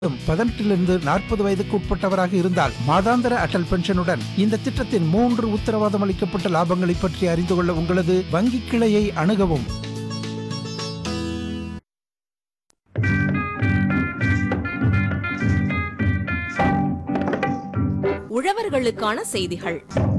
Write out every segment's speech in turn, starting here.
பதினெட்டிலிருந்து நாற்பது வயதுக்கு உட்பட்டவராக இருந்தால் மாதாந்திர அடல் பென்ஷனுடன் இந்த திட்டத்தின் மூன்று உத்தரவாதம் அளிக்கப்பட்ட லாபங்களை பற்றி அறிந்து கொள்ள உங்களது வங்கி கிளையை அணுகவும் உழவர்களுக்கான செய்திகள்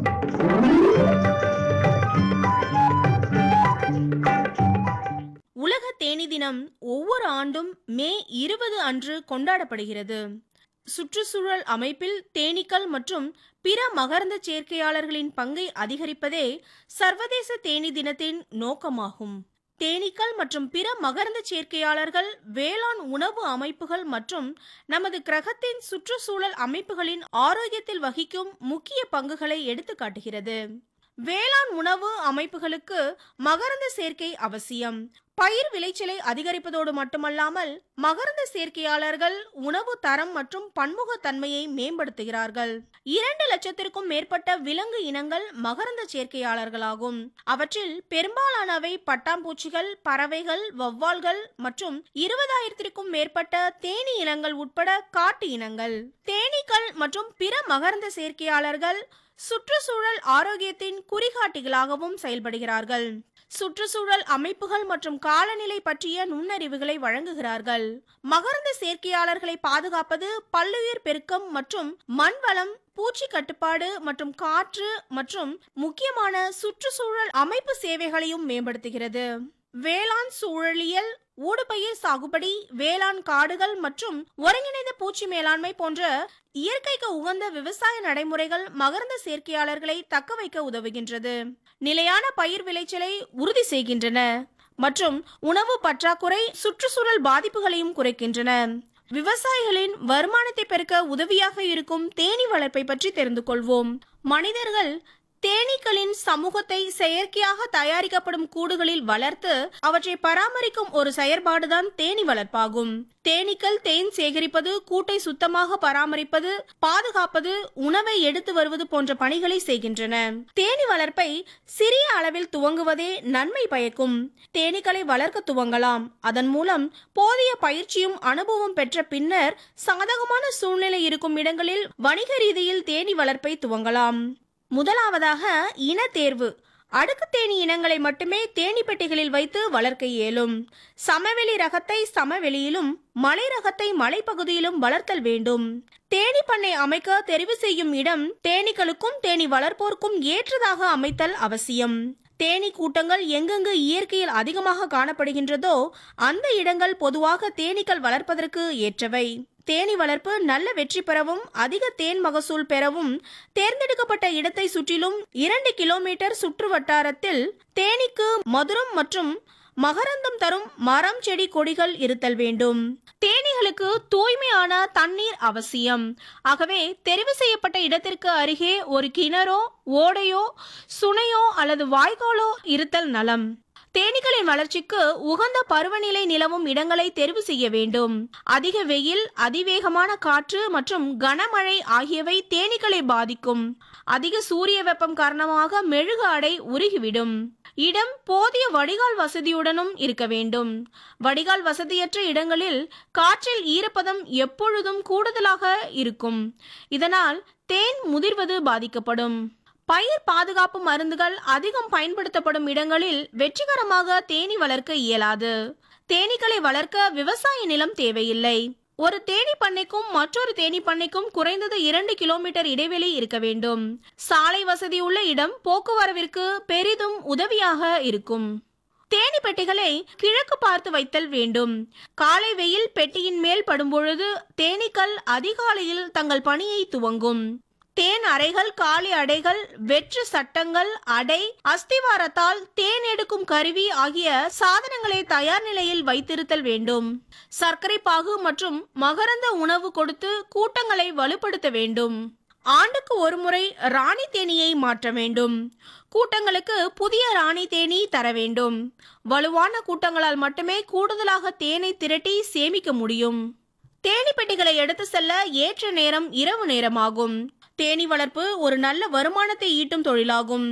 உலக தேனி தினம் ஒவ்வொரு ஆண்டும் மே இருபது அன்று கொண்டாடப்படுகிறது சுற்றுச்சூழல் அமைப்பில் தேனீக்கள் மற்றும் பிற மகரந்த சேர்க்கையாளர்களின் பங்கை அதிகரிப்பதே சர்வதேச தேனி தினத்தின் நோக்கமாகும் தேனீக்கள் மற்றும் பிற மகரந்த சேர்க்கையாளர்கள் வேளாண் உணவு அமைப்புகள் மற்றும் நமது கிரகத்தின் சுற்றுச்சூழல் அமைப்புகளின் ஆரோக்கியத்தில் வகிக்கும் முக்கிய பங்குகளை எடுத்துக்காட்டுகிறது வேளாண் உணவு அமைப்புகளுக்கு மகரந்த சேர்க்கை அவசியம் பயிர் விளைச்சலை அதிகரிப்பதோடு மட்டுமல்லாமல் மகரந்த சேர்க்கையாளர்கள் உணவு தரம் மற்றும் பன்முகத்தன்மையை மேம்படுத்துகிறார்கள் இரண்டு லட்சத்திற்கும் மேற்பட்ட விலங்கு இனங்கள் மகரந்த சேர்க்கையாளர்களாகும் அவற்றில் பெரும்பாலானவை பட்டாம்பூச்சிகள் பறவைகள் வௌவால்கள் மற்றும் இருபதாயிரத்திற்கும் மேற்பட்ட தேனீ இனங்கள் உட்பட காட்டு இனங்கள் தேனீக்கள் மற்றும் பிற மகரந்த சேர்க்கையாளர்கள் சுற்றுச்சூழல் ஆரோக்கியத்தின் குறிகாட்டிகளாகவும் செயல்படுகிறார்கள் சுற்றுச்சூழல் அமைப்புகள் மற்றும் காலநிலை பற்றிய நுண்ணறிவுகளை வழங்குகிறார்கள் மகரந்த சேர்க்கையாளர்களை பாதுகாப்பது பல்லுயிர் பெருக்கம் மற்றும் மண் வளம் பூச்சி கட்டுப்பாடு மற்றும் காற்று மற்றும் முக்கியமான சுற்றுச்சூழல் அமைப்பு சேவைகளையும் மேம்படுத்துகிறது வேளாண் சூழலியல் ஊடுபயிர் சாகுபடி வேளாண் காடுகள் மற்றும் ஒருங்கிணைந்த பூச்சி மேலாண்மை போன்ற இயற்கைக்கு உகந்த விவசாய நடைமுறைகள் மகரந்த சேர்க்கையாளர்களை தக்க வைக்க உதவுகின்றது நிலையான பயிர் விளைச்சலை உறுதி செய்கின்றன மற்றும் உணவு பற்றாக்குறை சுற்றுச்சூழல் பாதிப்புகளையும் குறைக்கின்றன விவசாயிகளின் வருமானத்தை பெருக்க உதவியாக இருக்கும் தேனீ வளர்ப்பை பற்றி தெரிந்து கொள்வோம் மனிதர்கள் தேனீக்களின் சமூகத்தை செயற்கையாக தயாரிக்கப்படும் கூடுகளில் வளர்த்து அவற்றை பராமரிக்கும் ஒரு செயற்பாடுதான் தேனீ வளர்ப்பாகும் தேனீக்கள் தேன் சேகரிப்பது கூட்டை சுத்தமாக பராமரிப்பது பாதுகாப்பது உணவை எடுத்து வருவது போன்ற பணிகளை செய்கின்றன தேனீ வளர்ப்பை சிறிய அளவில் துவங்குவதே நன்மை பயக்கும் தேனீக்களை வளர்க்க துவங்கலாம் அதன் மூலம் போதிய பயிற்சியும் அனுபவம் பெற்ற பின்னர் சாதகமான சூழ்நிலை இருக்கும் இடங்களில் வணிக ரீதியில் தேனீ வளர்ப்பை துவங்கலாம் முதலாவதாக இன தேர்வு அடுக்கு தேனி இனங்களை மட்டுமே தேனி பெட்டிகளில் வைத்து வளர்க்க இயலும் சமவெளி ரகத்தை சமவெளியிலும் மலை ரகத்தை மலைப்பகுதியிலும் வளர்த்தல் வேண்டும் தேனி பண்ணை அமைக்க தெரிவு செய்யும் இடம் தேனீக்களுக்கும் தேனி வளர்ப்போருக்கும் ஏற்றதாக அமைத்தல் அவசியம் தேனி கூட்டங்கள் எங்கெங்கு இயற்கையில் அதிகமாக காணப்படுகின்றதோ அந்த இடங்கள் பொதுவாக தேனீக்கள் வளர்ப்பதற்கு ஏற்றவை தேனி வளர்ப்பு நல்ல வெற்றி பெறவும் அதிக தேன் மகசூல் பெறவும் தேர்ந்தெடுக்கப்பட்ட இடத்தை சுற்றிலும் இரண்டு கிலோமீட்டர் சுற்று வட்டாரத்தில் தேனீக்கு மதுரம் மற்றும் மகரந்தம் தரும் மரம் செடி கொடிகள் இருத்தல் வேண்டும் தேனீகளுக்கு தூய்மையான தண்ணீர் அவசியம் ஆகவே தெரிவு செய்யப்பட்ட இடத்திற்கு அருகே ஒரு கிணறோ ஓடையோ சுனையோ அல்லது வாய்க்காலோ இருத்தல் நலம் தேனீக்களின் வளர்ச்சிக்கு உகந்த பருவநிலை நிலவும் இடங்களை தெரிவு செய்ய வேண்டும் அதிக வெயில் அதிவேகமான காற்று மற்றும் கனமழை ஆகியவை தேனீக்களை பாதிக்கும் அதிக சூரிய வெப்பம் காரணமாக மெழுகு அடை உருகிவிடும் இடம் போதிய வடிகால் வசதியுடனும் இருக்க வேண்டும் வடிகால் வசதியற்ற இடங்களில் காற்றில் ஈரப்பதம் எப்பொழுதும் கூடுதலாக இருக்கும் இதனால் தேன் முதிர்வது பாதிக்கப்படும் பயிர் பாதுகாப்பு மருந்துகள் அதிகம் பயன்படுத்தப்படும் இடங்களில் வெற்றிகரமாக தேனி வளர்க்க இயலாது தேனீக்களை வளர்க்க விவசாய நிலம் தேவையில்லை ஒரு தேனி பண்ணைக்கும் மற்றொரு தேனி பண்ணைக்கும் குறைந்தது இரண்டு கிலோமீட்டர் இடைவெளி இருக்க வேண்டும் சாலை வசதி உள்ள இடம் போக்குவரவிற்கு பெரிதும் உதவியாக இருக்கும் தேனி பெட்டிகளை கிழக்கு பார்த்து வைத்தல் வேண்டும் காலை வெயில் பெட்டியின் மேல் படும்பொழுது தேனீக்கள் அதிகாலையில் தங்கள் பணியை துவங்கும் தேன் அறைகள் காலி அடைகள் வெற்று சட்டங்கள் அடை அஸ்திவாரத்தால் தேன் எடுக்கும் கருவி ஆகிய சாதனங்களை தயார் நிலையில் வைத்திருத்தல் வேண்டும் சர்க்கரை பாகு மற்றும் மகரந்த உணவு கொடுத்து கூட்டங்களை வலுப்படுத்த வேண்டும் ஆண்டுக்கு ஒருமுறை ராணி தேனியை மாற்ற வேண்டும் கூட்டங்களுக்கு புதிய ராணி தேனி தர வேண்டும் வலுவான கூட்டங்களால் மட்டுமே கூடுதலாக தேனை திரட்டி சேமிக்க முடியும் தேனி பெட்டிகளை எடுத்து செல்ல ஏற்ற நேரம் இரவு நேரமாகும் தேனி வளர்ப்பு ஒரு நல்ல வருமானத்தை ஈட்டும் தொழிலாகும்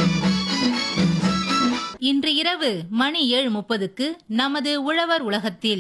இன்று இரவு மணி ஏழு முப்பதுக்கு நமது உழவர் உலகத்தில்